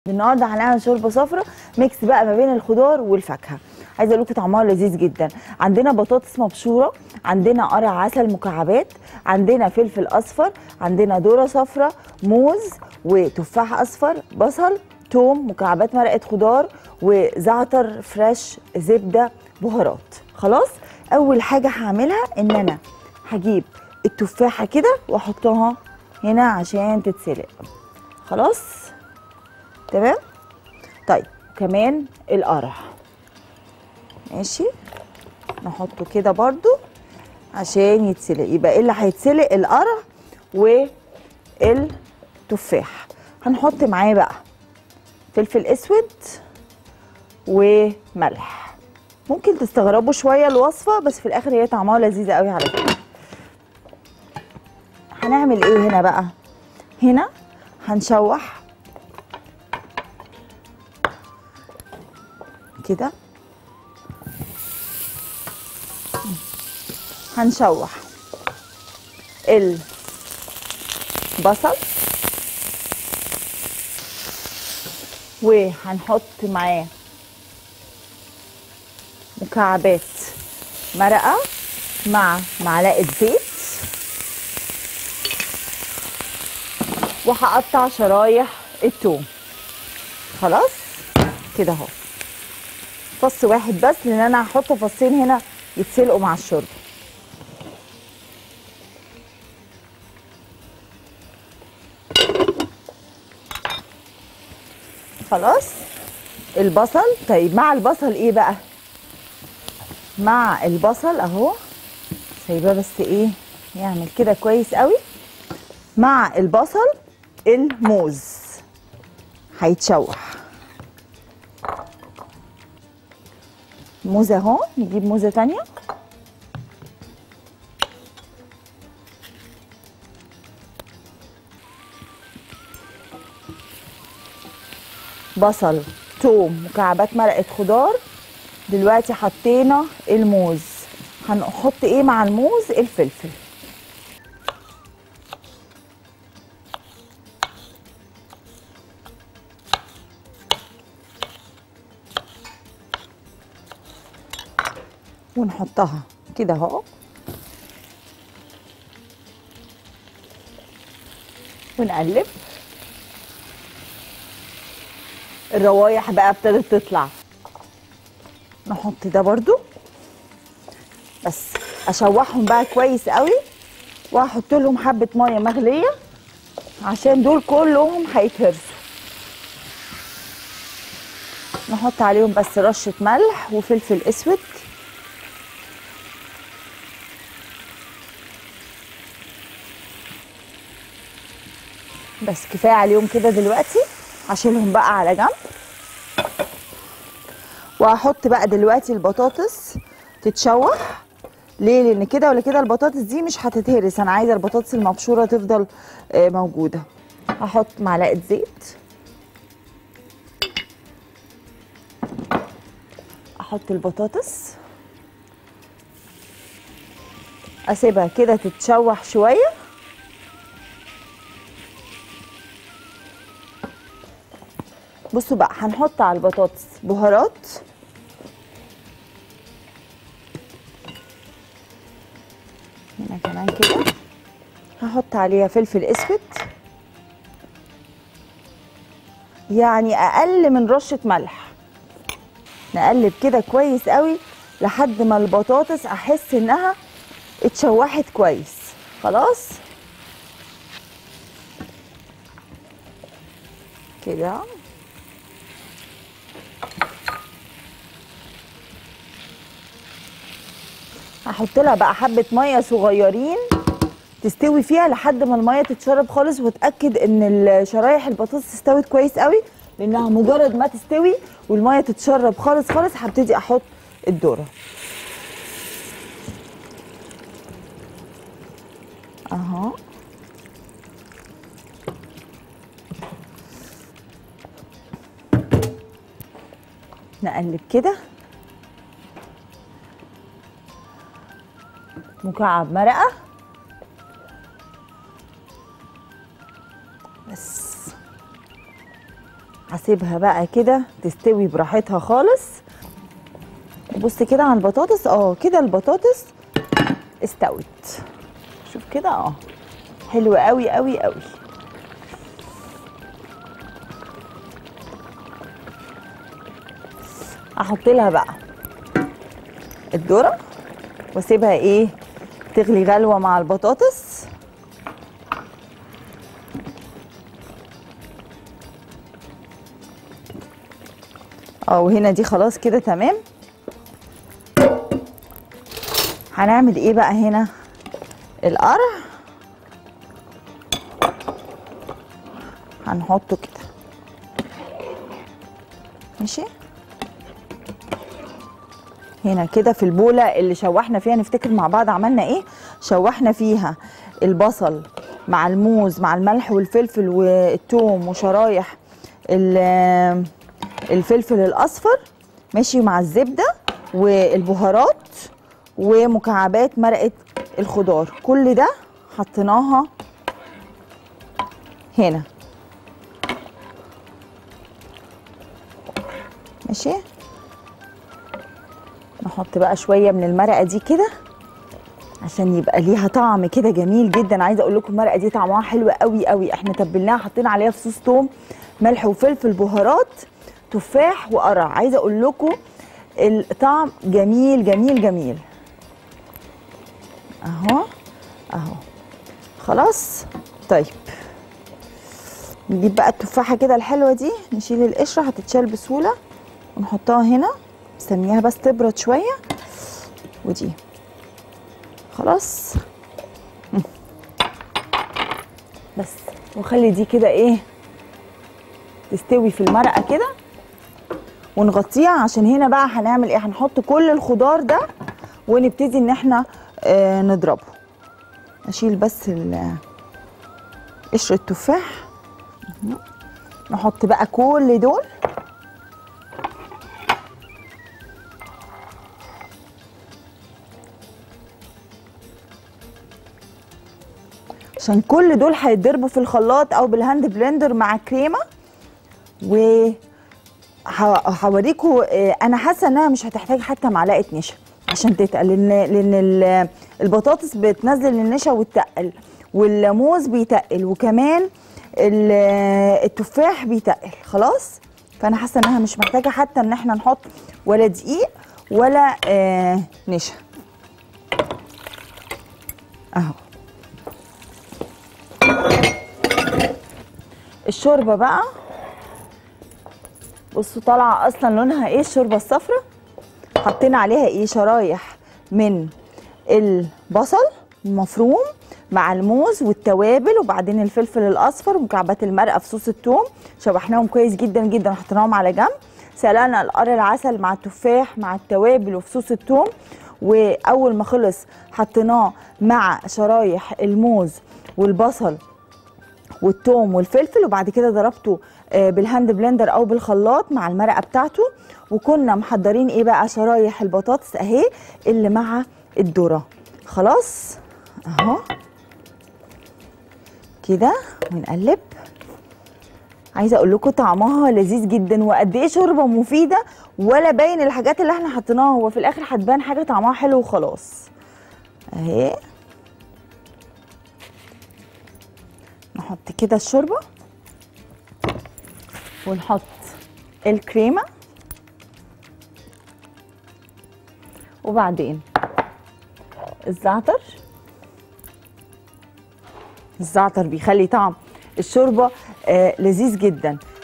النهارده هنعمل شوربه صفرا ميكس بقى ما بين الخضار والفاكهه عايزه اقول لكم طعمها لذيذ جدا عندنا بطاطس مبشوره عندنا قرع عسل مكعبات عندنا فلفل اصفر عندنا ذره صفرا موز وتفاح اصفر بصل توم مكعبات مرقه خضار وزعتر فريش زبده بهارات خلاص اول حاجه هعملها ان انا هجيب التفاحه كده واحطها هنا عشان تتسلق خلاص تمام طيب كمان القرع ماشي نحطه كده برضو عشان يتسلق يبقى ايه اللي هيتسلق القرع والتفاح هنحط معاه بقى فلفل اسود وملح ممكن تستغربوا شويه الوصفه بس في الاخر هي طعمها لذيذه قوي على فكره هنعمل ايه هنا بقى هنا هنشوح كده هنشوح البصل وهنحط معاه مكعبات مرقه مع معلقه زيت وهقطع شرايح التوم خلاص كده اهو فص واحد بس لان انا هحط فصين هنا يتسلقوا مع الشوربه خلاص البصل طيب مع البصل ايه بقى مع البصل اهو سايباه بس ايه يعمل كده كويس قوي مع البصل الموز هيتشوح موزه اهو نجيب موزه تانية بصل توم مكعبات مرقه خضار دلوقتي حطينا الموز هنحط ايه مع الموز الفلفل ونحطها كده اهو ونقلب الروايح بقى ابتدت تطلع نحط ده برضو بس اشوحهم بقى كويس قوي وهحط لهم حبه ميه مغليه عشان دول كلهم هيتهرسوا نحط عليهم بس رشه ملح وفلفل اسود بس كفايه عليهم كده دلوقتي هشيلهم بقى على جنب وهحط بقى دلوقتي البطاطس تتشوح ليه لان كده ولا كده البطاطس دي مش هتتهرس انا عايزه البطاطس المبشوره تفضل آه، موجوده هحط معلقه زيت احط البطاطس اسيبها كده تتشوح شويه بصوا بقى هنحط على البطاطس بهارات هنا كمان كده هحط عليها فلفل اسود يعني اقل من رشه ملح نقلب كده كويس قوي لحد ما البطاطس احس انها اتشوحت كويس خلاص كده هحط لها بقى حبه ميه صغيرين تستوي فيها لحد ما الميه تتشرب خالص واتاكد ان ال- شرايح البطاطس استوت كويس قوي لانها مجرد ما تستوي والميه تتشرب خالص خالص هبتدي احط الذره اهو نقلب كده مكعب مرقه بس على هسيبها بقى كده تستوي براحتها خالص بص كده على البطاطس اه كده البطاطس استوت شوف كده اه حلوه قوي قوي قوي احط لها بقى الذره واسيبها ايه تغلي غلوه مع البطاطس اه وهنا دي خلاص كده تمام هنعمل ايه بقى هنا القرع هنحطه كده ماشي هنا كده في البوله اللي شوحنا فيها نفتكر مع بعض عملنا ايه شوحنا فيها البصل مع الموز مع الملح والفلفل والثوم وشرايح ال- الفلفل الاصفر ماشي مع الزبده والبهارات ومكعبات مرقه الخضار كل ده حطيناها هنا ماشي نحط بقى شويه من المرقه دي كده عشان يبقى ليها طعم كده جميل جدا عايزه اقول لكم المرقه دي طعمها حلو قوي قوي احنا تبلناها حطينا عليها فصوص توم ملح وفلفل بهارات تفاح وقرع عايزه اقول لكم الطعم جميل جميل جميل اهو اهو خلاص طيب نجيب بقى التفاحه كده الحلوه دي نشيل القشره هتتشال بسهوله ونحطها هنا نستنيها بس تبرد شويه ودي خلاص مم. بس وخلي دي كده ايه تستوي في المرقه كده ونغطيها عشان هنا بقى هنعمل ايه هنحط كل الخضار ده ونبتدي ان احنا آه نضربه اشيل بس ال- قشر التفاح مهم. نحط بقى كل دول عشان كل دول هيتضربوا في الخلاط او بالهاند بلندر مع كريمه و ه- هوريكم آه، انا حاسه انها مش هتحتاج حتى معلقه نشا عشان تتقل لان لان ال- البطاطس بتنزل النشا وتتقل والموز بيتقل وكمان ال- التفاح بيتقل خلاص فانا حاسه انها مش محتاجه حتى ان احنا نحط ولا دقيق ولا آه نشا اهو الشوربه بقى بصوا طالعه اصلا لونها ايه الشوربه الصفراء حطينا عليها ايه شرايح من البصل المفروم مع الموز والتوابل وبعدين الفلفل الاصفر ومكعبات المرقه في صوص الثوم شوحناهم كويس جدا جدا وحطيناهم على جنب سلقنا القرع العسل مع التفاح مع التوابل وفي صوص الثوم واول ما خلص حطيناه مع شرايح الموز والبصل والثوم والفلفل وبعد كده ضربته آه، بالهاند بلندر او بالخلاط مع المرقه بتاعته وكنا محضرين ايه بقى شرايح البطاطس اهي اللي مع الذره خلاص اهو كده ونقلب عايزه اقول لكم طعمها لذيذ جدا وقد ايه شوربه مفيده ولا باين الحاجات اللي احنا حطيناها هو في الاخر هتبان حاجه طعمها حلو وخلاص اهي نحط كده الشوربه ونحط الكريمه وبعدين الزعتر الزعتر بيخلي طعم الشوربه آه لذيذ جدا